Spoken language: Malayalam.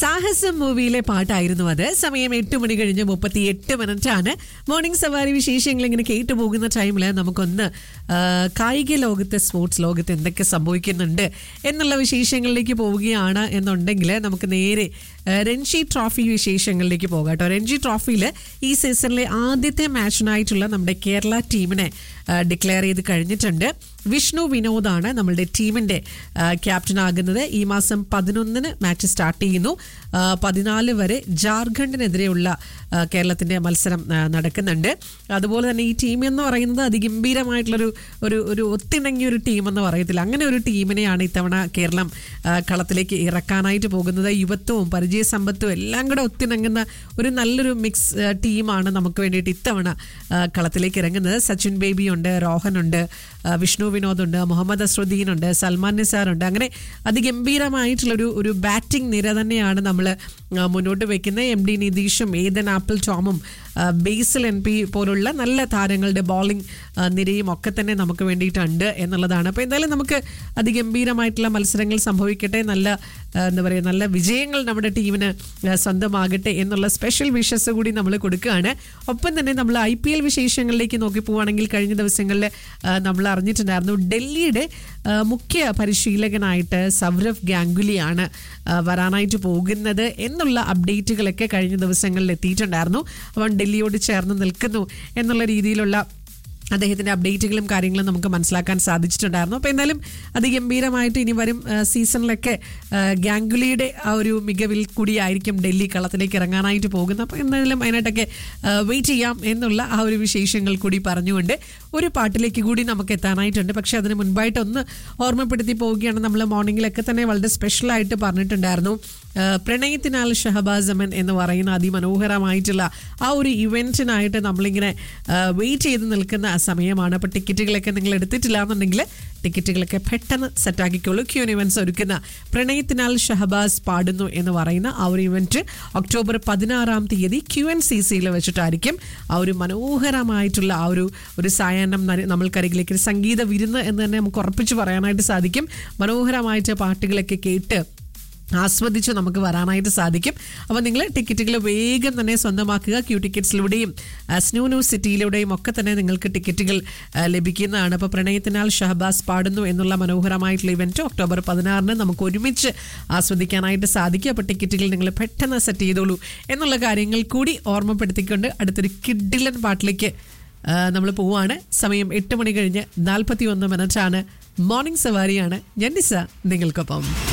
സാഹസം മൂവിയിലെ പാട്ടായിരുന്നു അത് സമയം എട്ട് മണി കഴിഞ്ഞ് മുപ്പത്തി എട്ട് മിനിറ്റ് ആണ് മോർണിംഗ് സവാരി വിശേഷങ്ങൾ ഇങ്ങനെ കേട്ടു പോകുന്ന ടൈമിൽ നമുക്കൊന്ന് ആ, കായിക ലോകത്ത് സ്പോർട്സ് ലോകത്ത് എന്തൊക്കെ സംഭവിക്കുന്നുണ്ട് എന്നുള്ള വിശേഷങ്ങളിലേക്ക് പോവുകയാണ് എന്നുണ്ടെങ്കിൽ നമുക്ക് നേരെ ആ, രഞ്ജി ട്രോഫി വിശേഷങ്ങളിലേക്ക് പോകാം കേട്ടോ രഞ്ജി ട്രോഫിയിൽ ഈ സീസണിലെ ആദ്യത്തെ മാച്ചിനായിട്ടുള്ള നമ്മുടെ കേരള ടീമിനെ ഡിക്ലെയർ ചെയ്ത് കഴിഞ്ഞിട്ടുണ്ട് വിഷ്ണു വിനോദാണ് നമ്മളുടെ ടീമിന്റെ ക്യാപ്റ്റൻ ആകുന്നത് ഈ മാസം പതിനൊന്നിന് മാച്ച് സ്റ്റാർട്ട് ചെയ്യുന്നു ആ, പതിനാല് വരെ ജാർഖണ്ഡിനെതിരെയുള്ള ആ, കേരളത്തിന്റെ മത്സരം ആ, നടക്കുന്നുണ്ട് അതുപോലെ തന്നെ ഈ ടീം എന്ന് പറയുന്നത് അതിഗംഭീരമായിട്ടുള്ളൊരു ഒരു ഒരു ഒത്തിണങ്ങിയ ഒരു ടീം എന്ന് പറയത്തില്ല അങ്ങനെ ഒരു ടീമിനെയാണ് ഇത്തവണ കേരളം ആ, കളത്തിലേക്ക് ഇറക്കാനായിട്ട് പോകുന്നത് യുവത്വവും പരിചയസമ്പത്തും എല്ലാം കൂടെ ഒത്തിണങ്ങുന്ന ഒരു നല്ലൊരു മിക്സ് ആ, ടീമാണ് നമുക്ക് വേണ്ടിയിട്ട് ഇത്തവണ ആ, കളത്തിലേക്ക് ഇറങ്ങുന്നത് സച്ചിൻ ബേബി ഉണ്ട് രോഹൻ ഉണ്ട് ആ, വിഷ്ണു വിനോദ് ഉണ്ട് മുഹമ്മദ് അസ്രുദ്ദീൻ ഉണ്ട് സൽമാൻ നിസാർ ഉണ്ട് അങ്ങനെ അതിഗംഭീരമായിട്ടുള്ളൊരു ഒരു ബാറ്റിംഗ് നിര തന്നെയാണ് നമ്മൾ മുന്നോട്ട് വെക്കുന്നത് എം ഡി നിതീഷും ഏതൻ ആപ്പിൾ ടോമും ആ, ബേസിൽ എൻ പി പോലുള്ള നല്ല താരങ്ങളുടെ ബോളിംഗ് നിരയും ഒക്കെ തന്നെ നമുക്ക് വേണ്ടിയിട്ടുണ്ട് എന്നുള്ളതാണ് അപ്പോൾ എന്തായാലും നമുക്ക് അതിഗംഭീരമായിട്ടുള്ള മത്സരങ്ങൾ സംഭവിക്കട്ടെ നല്ല ആ, എന്താ പറയുക നല്ല വിജയങ്ങൾ നമ്മുടെ ടീമിന് ആ, സ്വന്തമാകട്ടെ എന്നുള്ള സ്പെഷ്യൽ വിഷസ് കൂടി നമ്മൾ കൊടുക്കുകയാണ് ഒപ്പം തന്നെ നമ്മൾ ഐ പി എൽ വിശേഷങ്ങളിലേക്ക് നോക്കി പോവുകയാണെങ്കിൽ കഴിഞ്ഞ ദിവസങ്ങളിൽ ആ, നമ്മൾ അറിഞ്ഞിട്ടുണ്ടായിരുന്നു ഡൽഹിയുടെ ആ, മുഖ്യ പരിശീലകനായിട്ട് സൗരവ് ഗാംഗുലിയാണ് ആ, വരാനായിട്ട് പോകുന്നത് എന്നുള്ള അപ്ഡേറ്റുകളൊക്കെ കഴിഞ്ഞ ദിവസങ്ങളിൽ എത്തിയിട്ടുണ്ടായിരുന്നു അവൻ ഡൽഹിയോട് ചേർന്ന് നിൽക്കുന്നു എന്നുള്ള രീതിയിലുള്ള അദ്ദേഹത്തിന്റെ അപ്ഡേറ്റുകളും കാര്യങ്ങളും നമുക്ക് മനസ്സിലാക്കാൻ സാധിച്ചിട്ടുണ്ടായിരുന്നു അപ്പോൾ എന്തായാലും അതിഗംഭീരമായിട്ട് ഇനി വരും ആ, സീസണിലൊക്കെ ആ, ഗാംഗുലിയുടെ ആ ഒരു മികവിൽ കൂടിയായിരിക്കും ഡൽഹി കളത്തിലേക്ക് ഇറങ്ങാനായിട്ട് പോകുന്നത് അപ്പോൾ എന്തായാലും അതിനായിട്ടൊക്കെ വെയിറ്റ് ചെയ്യാം എന്നുള്ള ആ ഒരു വിശേഷങ്ങൾ കൂടി പറഞ്ഞുകൊണ്ട് ഒരു പാട്ടിലേക്ക് കൂടി നമുക്ക് എത്താനായിട്ടുണ്ട് പക്ഷെ അതിന് മുൻപായിട്ട് ഒന്ന് ഓർമ്മപ്പെടുത്തി പോവുകയാണ് നമ്മൾ മോർണിംഗിലൊക്കെ തന്നെ വളരെ സ്പെഷ്യലായിട്ട് പറഞ്ഞിട്ടുണ്ടായിരുന്നു ആ, പ്രണയത്തിനാൽ ഷഹബാസ് അമൻ എന്ന് പറയുന്ന അതിമനോഹരമായിട്ടുള്ള ആ ഒരു ഇവൻറ്റിനായിട്ട് നമ്മളിങ്ങനെ വെയിറ്റ് ചെയ്ത് നിൽക്കുന്ന സമയമാണ് അപ്പോൾ ടിക്കറ്റുകളൊക്കെ നിങ്ങൾ എടുത്തിട്ടില്ല എന്നുണ്ടെങ്കിൽ ടിക്കറ്റുകളൊക്കെ പെട്ടെന്ന് സെറ്റാക്കിക്കോളൂ ക്യൂൻ ഇവൻറ്റ്സ് ഒരുക്കുന്ന പ്രണയത്തിനാൽ ഷഹബാസ് പാടുന്നു എന്ന് പറയുന്ന ആ ഒരു ഇവൻറ്റ് ഒക്ടോബർ പതിനാറാം തീയതി ക്യു എൻ സി സിയിൽ വെച്ചിട്ടായിരിക്കും ആ ഒരു മനോഹരമായിട്ടുള്ള ആ ഒരു ഒരു സായാഹ്നം ന- നമ്മൾക്കരികിലേക്ക് ഒരു സംഗീത വിരുന്ന് എന്ന് തന്നെ നമുക്ക് ഉറപ്പിച്ച് പറയാനായിട്ട് സാധിക്കും മനോഹരമായിട്ട് പാട്ടുകളൊക്കെ കേട്ട് ആസ്വദിച്ച് നമുക്ക് വരാനായിട്ട് സാധിക്കും അപ്പോൾ നിങ്ങൾ ടിക്കറ്റുകൾ വേഗം തന്നെ സ്വന്തമാക്കുക ക്യൂ ടിക്കറ്റ്സിലൂടെയും ആ, സ്നൂ ന്യൂസ് സിറ്റിയിലൂടെയും ഒക്കെ തന്നെ നിങ്ങൾക്ക് ടിക്കറ്റുകൾ ആ, ലഭിക്കുന്നതാണ് അപ്പോൾ പ്രണയത്തിനാൽ ഷഹബാസ് പാടുന്നു എന്നുള്ള മനോഹരമായിട്ടുള്ള ഇവൻറ്റ് ഒക്ടോബർ പതിനാറിന് നമുക്ക് ഒരുമിച്ച് ആസ്വദിക്കാനായിട്ട് സാധിക്കും അപ്പോൾ ടിക്കറ്റുകൾ നിങ്ങൾ പെട്ടെന്ന് സെറ്റ് ചെയ്തോളൂ എന്നുള്ള കാര്യങ്ങൾ കൂടി ഓർമ്മപ്പെടുത്തിക്കൊണ്ട് അടുത്തൊരു കിഡിലൻ പാട്ടിലേക്ക് നമ്മൾ പോവാണ് സമയം എട്ട് മണി കഴിഞ്ഞ് നാൽപ്പത്തി ഒന്ന് മിനിറ്റാണ് മോർണിംഗ് സവാരിയാണ് ഞാൻ നിസ നിങ്ങൾക്കൊപ്പം